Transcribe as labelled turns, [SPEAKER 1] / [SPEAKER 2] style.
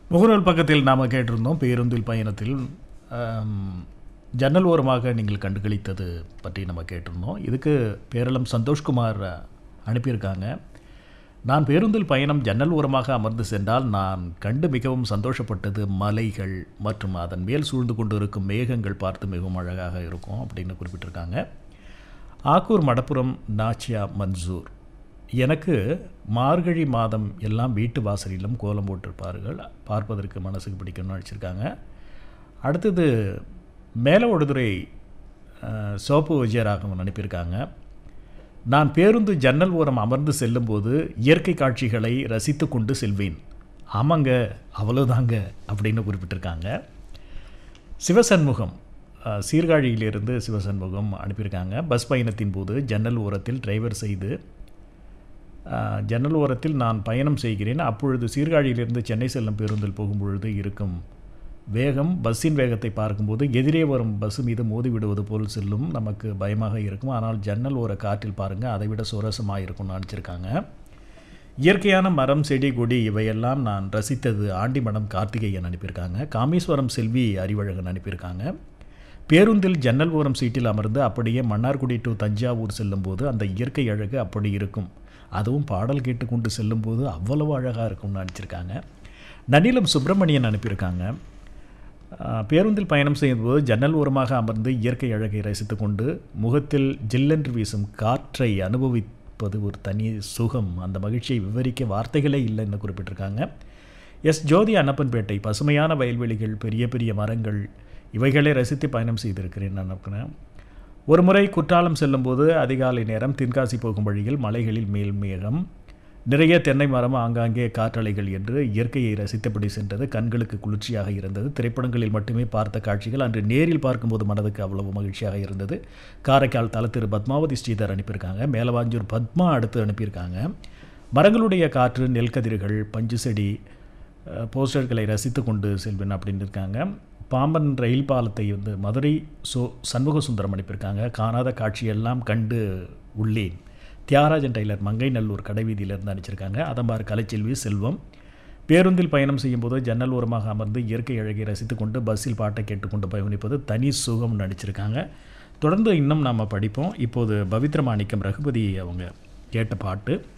[SPEAKER 1] முகநூல் பக்கத்தில் நாம் கேட்டிருந்தோம் பேருந்தில் பயணத்தில் ஆம், ஜன்னல் ஓரமாக நீங்கள் கண்டுகளித்தது பற்றி நம்ம கேட்டிருந்தோம் இதுக்கு பேரளம் சந்தோஷ்குமார் அனுப்பியிருக்காங்க நான் பேருந்தில் பயணம் ஜன்னல் ஓரமாக அமர்ந்து சென்றால் நான் கண்டு மிகவும் சந்தோஷப்பட்டது மலைகள் மற்றும் அதன் மேல் சூழ்ந்து கொண்டு இருக்கும் மேகங்கள் பார்த்து மிகவும் அழகாக இருக்கும் அப்படின்னு குறிப்பிட்டிருக்காங்க ஆக்கூர் மடப்புரம் நாச்சியா மன்சூர் எனக்கு மார்கழி மாதம் எல்லாம் வீட்டு வாசலிலும் கோலம் போட்டிருப்பார்கள் பார்ப்பதற்கு மனசுக்கு பிடிக்கும்னு நினச்சிருக்காங்க அடுத்தது மேல ஒடுதுறை அஹ், சோப்பு விஜயராகவன் அனுப்பியிருக்காங்க நான் பேருந்து ஜன்னல் ஓரம் அமர்ந்து செல்லும்போது இயற்கை காட்சிகளை ரசித்து கொண்டு செல்வேன் ஆமாங்க அவ்வளோதாங்க அப்படின்னு குறிப்பிட்டிருக்காங்க சிவசண்முகம் அஹ், சீர்காழியிலிருந்து சிவசண்முகம் அனுப்பியிருக்காங்க பஸ் பயணத்தின் போது ஜன்னல் ஓரத்தில் டிரைவர் செய்து அஹ், ஜன்னல் ஓரத்தில் நான் பயணம் செய்கிறேன் அப்பொழுது சீர்காழியிலிருந்து சென்னை செல்லும் பேருந்தில் போகும்பொழுது இருக்கும் வேகம் பஸ்ஸின் வேகத்தை பார்க்கும்போது எதிரே வரும் பஸ் மீது மோதி விடுவது போல் செல்லும் நமக்கு பயமாக இருக்கும் ஆனால் ஜன்னல் ஓர காற்றில் பாருங்கள் அதை விட சுரசமாக இருக்கும்னு நினச்சிருக்காங்க இயற்கையான மரம் செடி கொடி இவையெல்லாம் நான் ரசித்தது ஆண்டிமடம் கார்த்திகேயன் அனுப்பியிருக்காங்க காமேஸ்வரம் செல்வி அறிவழகன் அனுப்பியிருக்காங்க பேருந்தில் ஜன்னல் ஓரம் சீட்டில் அமர்ந்து அப்படியே மன்னார்குடி டு தஞ்சாவூர் செல்லும்போது அந்த இயற்கை அழகு அப்படி இருக்கும் அதுவும் பாடல் கேட்டுக்கொண்டு செல்லும்போது அவ்வளவு அழகாக இருக்கும்னு நினச்சிருக்காங்க நனிலம் சுப்பிரமணியன் அனுப்பியிருக்காங்க ஆஹ், பேருந்தில் பயணம் செய்யும்போது ஜன்னல் ஓரமாக அமர்ந்து இயற்கை அழகை ரசித்துக் கொண்டு முகத்தில் ஜில்லென்று வீசும் காற்றை அனுபவிப்பது ஒரு தனி சுகம் அந்த மகிழ்ச்சியை விவரிக்க வார்த்தைகளே இல்லைன்னு குறிப்பிட்டிருக்காங்க எஸ் ஜோதி அன்னப்பன்பேட்டை பசுமையான வயல்வெளிகள் பெரிய பெரிய மரங்கள் இவைகளை ரசித்து பயணம் செய்திருக்கிறேன் நான் நினைக்கிறேன் ஒரு முறை குற்றாலம் செல்லும்போது அதிகாலை நேரம் தென்காசி போகும் வழியில் மலைகளில் மேல் மேகம் நிறைய தென்னை மரம் ஆங்காங்கே காற்றலைகள் என்று இயற்கையை ரசித்தபடி சென்றது கண்களுக்கு குளிர்ச்சியாக இருந்தது திரைப்படங்களில் மட்டுமே பார்த்த காட்சிகள் அன்று நேரில் பார்க்கும்போது மனதுக்கு அவ்வளவு மகிழ்ச்சியாக இருந்தது காரைக்கால் தல திரு பத்மாவதி ஸ்ரீதர் அனுப்பியிருக்காங்க மேலவாஞ்சூர் பத்மா அடுத்து அனுப்பியிருக்காங்க மரங்களுடைய காற்று நெல்கதிர்கள் பஞ்சு செடி அஹ், போஸ்டர்களை ரசித்து கொண்டு செல்வேன் அப்படின்னு இருக்காங்க பாம்பன் ரயில் பாலத்தை வந்து மதுரை சோ சண்முக சுந்தரம் அனுப்பியிருக்காங்க காணாத காட்சியெல்லாம் கண்டு உள்ளேன் தியாகராஜன் டெய்லர் மங்கை நல்லூர் கடைவீதியிலிருந்து அனுப்பிச்சிருக்காங்க அதம்பார் கலைச்செல்வி செல்வம் பேருந்தில் பயணம் செய்யும்போது ஜன்னல் ஓரமாக அமர்ந்து இயற்கை அழகை ரசித்து கொண்டு பஸ்ஸில் பாட்டை கேட்டுக்கொண்டு பயணிப்பது தனி சுகம் நடிச்சிருக்காங்க தொடர்ந்து இன்னும் நாம் படிப்போம் இப்போது பவித்ர மாணிக்கம் ரகுபதி அவங்க கேட்ட பாட்டு